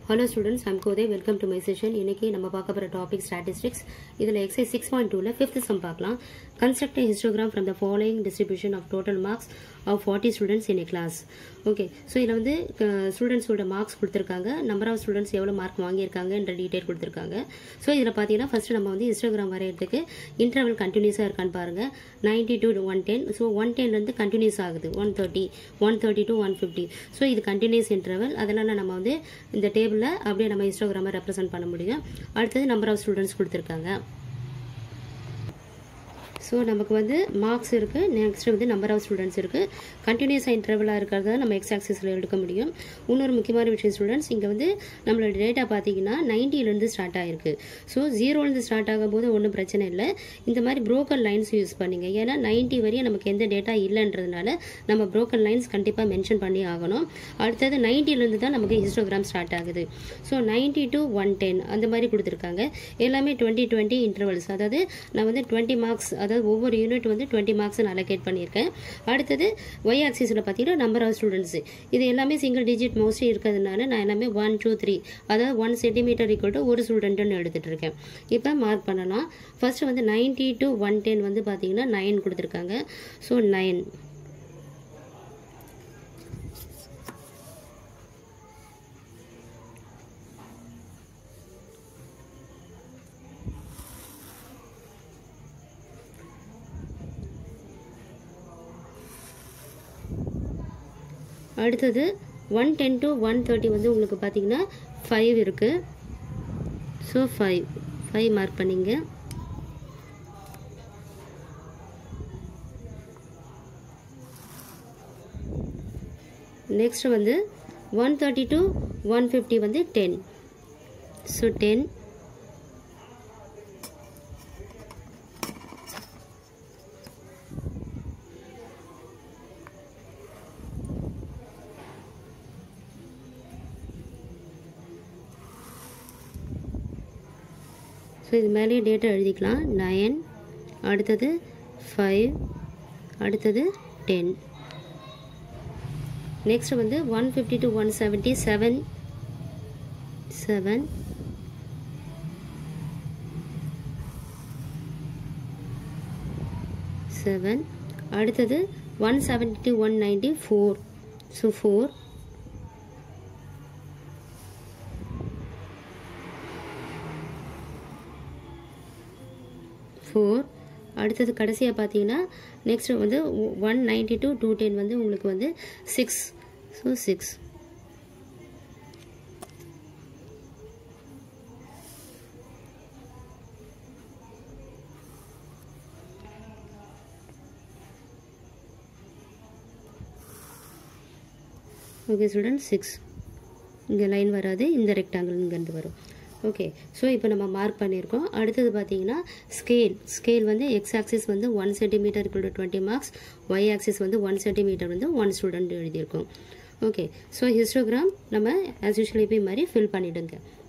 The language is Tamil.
ஹலோ ஸ்டூடெண்ட்ஸ் ஐம் கோதே வெல்கம் டு மை செஷன் இன்னைக்கு நம்ம பார்க்க போகிற டாபிக் ஸ்டாட்டிஸ்டிக்ஸ் இதில் எக்ஸைஸ் சிக்ஸ் பாயிண்ட் டூவில் ஃபிஃப்த் சம் பார்க்கலாம் construct histogram from the following distribution of total marks of forty students in a class okay so இதில் வந்து ஸ்டூடெண்ட்ஸோட மார்க்ஸ் கொடுத்துருக்காங்க நம்பர் ஆஃப் ஸ்டூடெண்ட்ஸ் எவ்வளோ மார்க் வாங்கியிருக்காங்க என்ற டீட்டெயில் கொடுத்துருக்காங்க ஸோ இதில் பார்த்தீங்கன்னா ஃபஸ்ட்டு நம்ம வந்து ஹிஸ்டோகிராம் வரையறதுக்கு இன்டர்வல் கண்டினியூஸாக இருக்கான்னு பாருங்கள் ninety to one ten so one டென்லேருந்து கண்டினியூஸ் ஆகுது one thirty one thirty to one fifty so இது கண்டினியூஸ் இன்டர்வல் அதனால் நம்ம வந்து இந்த டேபிளில் அப்படியே நம்ம ஹிஸ்டோகிராமை ரெப்ரசென்ட் பண்ண முடியும் அடுத்தது நம்பர் ஆஃப் ஸ்டூடெண்ட்ஸ் கொடுத்துருக்காங்க ஸோ நமக்கு வந்து மார்க்ஸ் இருக்குது நெக்ஸ்ட் வந்து நம்பர் ஆஃப் ஸ்டூடெண்ட்ஸ் இருக்குது கண்டினியூஸாக இன்டர்வலாக இருக்கிறத நம்ம எக்ஸ் ஆக்சிஸில் எடுக்க முடியும் இன்னொரு முக்கியமான விஷயம் ஸ்டூடெண்ட்ஸ் இங்கே வந்து நம்மளோட டேட்டா பார்த்தீங்கன்னா நைன்ட்டிலேருந்து ஸ்டார்ட் ஆகிருக்கு ஸோ ஜீரோலேருந்து ஸ்டார்ட் ஆகும்போது ஒன்றும் பிரச்சனை இல்லை இந்த மாதிரி ப்ரோக்கர் லைன்ஸ் யூஸ் பண்ணிங்க ஏன்னா நைன்ட்டி வரையும் நமக்கு எந்த டேட்டா இல்லைன்றதுனால நம்ம ப்ரோக்கர் லைன்ஸ் கண்டிப்பாக மென்ஷன் பண்ணி ஆகணும் அடுத்தது நைன்ட்டிலேருந்து தான் நமக்கு ஹிஸ்டோகிராம் ஸ்டார்ட் ஆகுது so ninety to one ten அந்த மாதிரி கொடுத்துருக்காங்க எல்லாமே டுவெண்ட்டி டுவெண்ட்டி இன்டர்வல்ஸ் அதாவது நான் வந்து டுவெண்ட்டி மார்க்ஸ் அதாவது ஒவ்வொரு யூனிட் வந்து டுவெண்ட்டி மார்க்ஸ் நான் அலோகேட் பண்ணியிருக்கேன் அடுத்தது ஒய் ஆக்சிஸில் பார்த்தீங்கன்னா நம்பர் ஆஃப் ஸ்டூடெண்ட்ஸ் இது எல்லாமே சிங்கிள் டிஜிட் மோஸ்ட்லி இருக்கிறதுனால நான் எல்லாமே ஒன் டூ த்ரீ அதாவது ஒன் சென்டிமீட்டர் ஈக்குவல் டு ஒரு ஸ்டூடெண்ட்டுன்னு எடுத்துகிட்டு இருக்கேன் இப்போ மார்க் பண்ணலாம் ஃபர்ஸ்ட் வந்து நைன்ட்டி டு ஒன் டென் வந்து பார்த்தீங்கன்னா நைன் கொடுத்துருக்காங்க ஸோ நைன் அடுத்தது one ten to one thirty வந்து உங்களுக்கு பார்த்தீங்கன்னா ஃபைவ் இருக்குது ஸோ ஃபைவ் ஃபைவ் மார்க் பண்ணிங்க நெக்ஸ்ட் வந்து one thirty to one fifty வந்து டென் ஸோ டென் ஸோ இது மேலேயே டேட்டா எழுதிக்கலாம் நயன் அடுத்தது ஃபைவ் அடுத்தது டென் நெக்ஸ்ட் வந்து one fifty to one seventy seven seven seven அடுத்தது one seventy to one ninety four so four four அடுத்தது கடைசியாக பார்த்தீங்கன்னா நெக்ஸ்ட் வந்து one ninety two two ten வந்து உங்களுக்கு வந்து six so six okay student six இங்கே லைன் வராது இந்த ரெக்டாங்கிள் இங்கேருந்து வரும் ஓகே ஸோ இப்போ நம்ம மார்க் பண்ணியிருக்கோம் அடுத்தது பார்த்தீங்கன்னா ஸ்கேல் ஸ்கேல் வந்து எக்ஸ் ஆக்சிஸ் வந்து ஒன் சென்டிமீட்டர் இக்குள்ள டுவெண்ட்டி மார்க்ஸ் ஒய் ஆக்சிஸ் வந்து ஒன் சென்டிமீட்டர் வந்து ஒன் ஸ்டூடெண்ட் எழுதியிருக்கோம் ஓகே ஸோ ஹிஸ்டோகிராம் நம்ம ஆஸ் யூஷுவல் இப்போ மாதிரி ஃபில் பண்ணிவிடுங்க